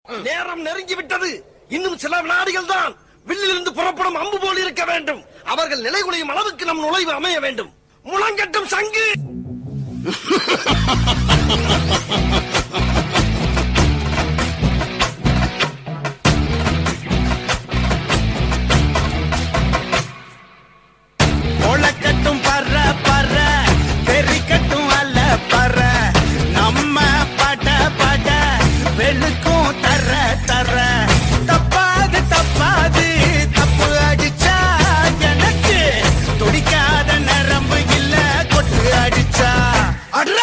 நேரம் நெருங்கி விட்டது இன்னும் சில வினாடிகள் தான் வில்லிலிருந்து புறப்படும் அம்பு போல் இருக்க வேண்டும் அவர்கள் நிலைகுலையும் அளவுக்கு நம் நுழைவு அமைய வேண்டும் முழங்கட்டும் சங்கு முளைக்கட்டும் பற பற பெருக்கட்டும் அல்ல பற நம்ம பட பட வெளுக்கும் தர தர தப்பாது தப்பாது தப்பு அடிச்சா எனக்கு துடிக்காத நரம்பு இல்ல கொட்டு அடிச்சா அட்ர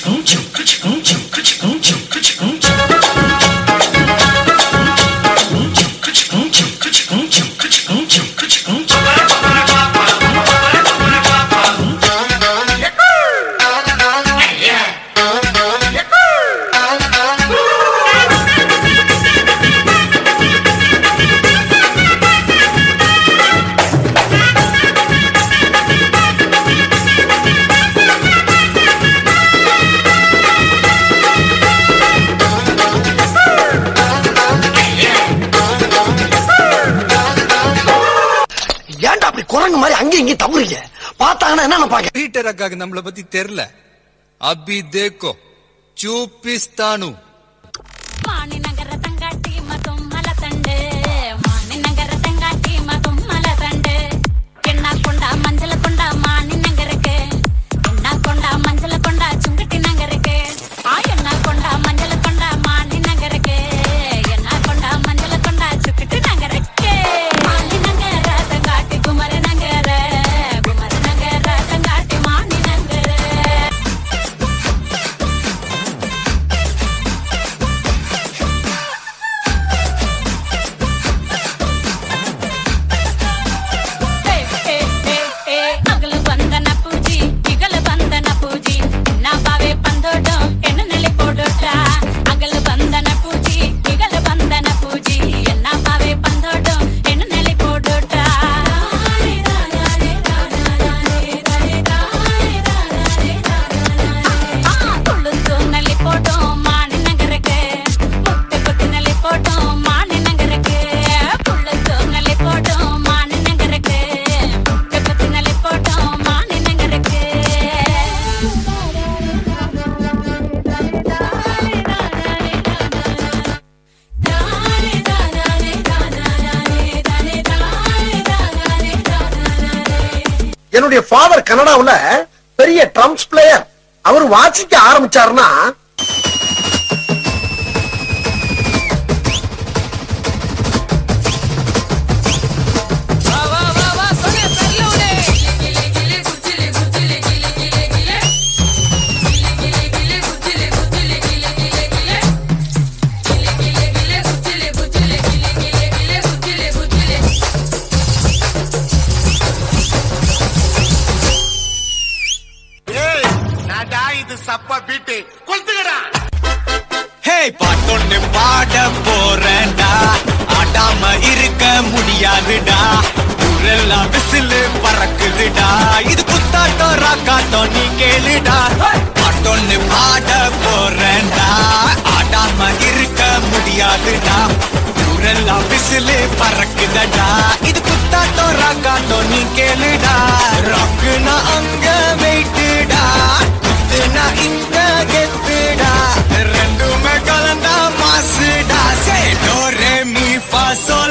ஏன்டா அப்படி குரங்கு மாதிரி அங்கேயும் இங்கேயும் தவறீங்க பார்த்தாங்கன்னா என்ன நினைப்பாங்க పీటర్ అక్కకి நம்மள பத்தி தெரியல அபி தேக்கோ చూపిస్తాను மானி நகர தங்காட்டி மதும் மல தண்டு மானி நகர தங்காட்டி மதும் மல தண்டு என்ன கொண்டா மஞ்சள கொண்டா மானி நகருக்கு என்ன கொண்டா மஞ்சள கொண்டா சுங்கட்டி நகருக்கு ஆ என்ன கொண்டா மஞ்சள கொண்டா மானி நகருக்கு என்ன கொண்டா மஞ்சள கொண்டா சுக்கிட்டு நகருக்கு மானி நகர தங்காட்டி குமர நகர குமர நகர தங்காட்டி மானி நகர అగలు బందన పూజి ఇగలు బందన పూజి నా బావే పందోడం ఎన్న నెలి పోడోట అగలు బందన పూజి ఇగలు బందన పూజి ఎన్న బావే పందోడం ఎన్న నెలి పోడోట துளுந்து நெல்லி போட்டோம் மானி நகருக்கு முட்டை கொத்தி நெல்லி போட்டோம் மானி நகருக்கு புள்ளுந்து நெல்லி போட்டோம் மானி நகருக்கு முட்டை கொத்தி நெல்லி போட்டோம் மானி நகருக்கு என்னுடைய ஃபாதர் கனடாவுல பெரிய ட்ரம்ஸ் பிளேயர் அவர் வாசிக்க ஆரம்பிச்சாருன்னா ஏய் நாடா இது சப்பா பீட்டு கொளுத்துக்கடா ஹே பாட்டொன்னு பாட போறேன்டா ஆடாம இருக்க முடியாதுடா ஊரெல்லாம் விசிலு பறக்குதுடா இது குத்தாட்டம் ராக்காட்டம் நீ கேளுடா பாட்டொன்னு பாட போறேன்டா ஆடாம இருக்க முடியாதுடா ஊரெல்லாம் விசிலு பறக்குதடா இது குத்தாட்டம் ராக்காட்டம் நீ கேளுடா ராக்குனா அங்க வெயிட்டுடா குத்துனா இங்க கெத்துடா ரெண்டுமே கலந்தா மாசுடா சே do re mi fa soul